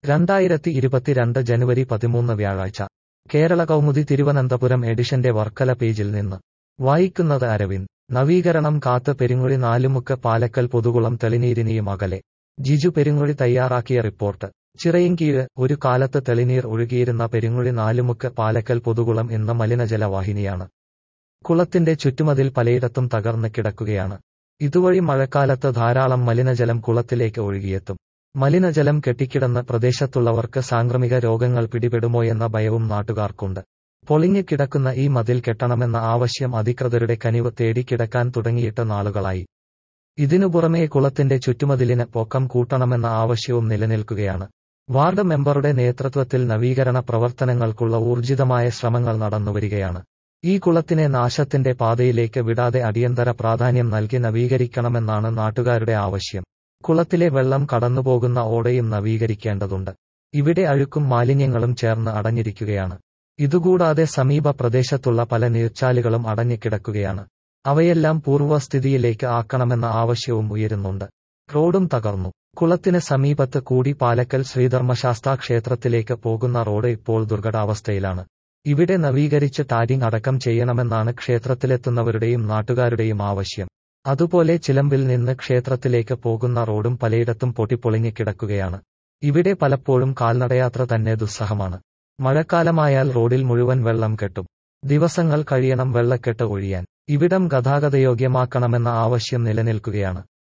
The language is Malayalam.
രണ്ടായിരത്തി ഇരുപത്തിരണ്ട് ജനുവരി പതിമൂന്ന് വ്യാഴാഴ്ച കേരള കൗമുദി തിരുവനന്തപുരം എഡിഷന്റെ വർക്കല പേജിൽ നിന്ന് വായിക്കുന്നത് അരവിന്ദ് നവീകരണം കാത്ത് പെരുങ്ങുഴി നാലുമുക്ക് പാലക്കൽ പൊതുകുളം തെളിനീരിനിയും അകലെ ജിജു പെരുങ്ങുഴി തയ്യാറാക്കിയ റിപ്പോർട്ട് ചിറയിൻകീഴ് ഒരു കാലത്ത് തെളിനീർ ഒഴുകിയിരുന്ന പെരുങ്ങുഴി നാലുമുക്ക് പാലക്കൽ പൊതുകുളം ഇന്ന് മലിനജലവാഹിനിയാണ് കുളത്തിന്റെ ചുറ്റുമതിൽ പലയിടത്തും തകർന്ന് കിടക്കുകയാണ് ഇതുവഴി മഴക്കാലത്ത് ധാരാളം മലിനജലം കുളത്തിലേക്ക് ഒഴുകിയെത്തും മലിനജലം കെട്ടിക്കിടന്ന പ്രദേശത്തുള്ളവർക്ക് സാംക്രമിക രോഗങ്ങൾ പിടിപെടുമോയെന്ന ഭയവും നാട്ടുകാർക്കുണ്ട് പൊളിഞ്ഞു കിടക്കുന്ന ഈ മതിൽ കെട്ടണമെന്ന ആവശ്യം അധികൃതരുടെ കനിവ് തേടി കിടക്കാൻ തുടങ്ങിയിട്ട് നാളുകളായി ഇതിനു പുറമേ കുളത്തിന്റെ ചുറ്റുമതിലിന് പൊക്കം കൂട്ടണമെന്ന ആവശ്യവും നിലനിൽക്കുകയാണ് വാർഡ് മെമ്പറുടെ നേതൃത്വത്തിൽ നവീകരണ പ്രവർത്തനങ്ങൾക്കുള്ള ഊർജിതമായ ശ്രമങ്ങൾ നടന്നുവരികയാണ് ഈ കുളത്തിനെ നാശത്തിന്റെ പാതയിലേക്ക് വിടാതെ അടിയന്തര പ്രാധാന്യം നൽകി നവീകരിക്കണമെന്നാണ് നാട്ടുകാരുടെ ആവശ്യം കുളത്തിലെ വെള്ളം കടന്നുപോകുന്ന ഓടയും നവീകരിക്കേണ്ടതുണ്ട് ഇവിടെ അഴുക്കും മാലിന്യങ്ങളും ചേർന്ന് അടഞ്ഞിരിക്കുകയാണ് ഇതുകൂടാതെ സമീപ പ്രദേശത്തുള്ള പല നീർച്ചാലുകളും അടഞ്ഞുകിടക്കുകയാണ് അവയെല്ലാം പൂർവ്വസ്ഥിതിയിലേക്ക് ആക്കണമെന്ന ആവശ്യവും ഉയരുന്നുണ്ട് റോഡും തകർന്നു കുളത്തിന് സമീപത്ത് കൂടി പാലക്കൽ ശ്രീധർമ്മശാസ്താ ക്ഷേത്രത്തിലേക്ക് പോകുന്ന റോഡ് ഇപ്പോൾ ദുർഘടാവസ്ഥയിലാണ് ഇവിടെ നവീകരിച്ച് ടാരിങ് അടക്കം ചെയ്യണമെന്നാണ് ക്ഷേത്രത്തിലെത്തുന്നവരുടെയും നാട്ടുകാരുടെയും ആവശ്യം അതുപോലെ ചിലമ്പിൽ നിന്ന് ക്ഷേത്രത്തിലേക്ക് പോകുന്ന റോഡും പലയിടത്തും പൊട്ടിപ്പൊളിഞ്ഞു കിടക്കുകയാണ് ഇവിടെ പലപ്പോഴും കാൽനടയാത്ര തന്നെ ദുസ്സഹമാണ് മഴക്കാലമായാൽ റോഡിൽ മുഴുവൻ വെള്ളം കെട്ടും ദിവസങ്ങൾ കഴിയണം വെള്ളക്കെട്ട് ഒഴിയാൻ ഇവിടം ഗതാഗതയോഗ്യമാക്കണമെന്ന ആവശ്യം നിലനിൽക്കുകയാണ്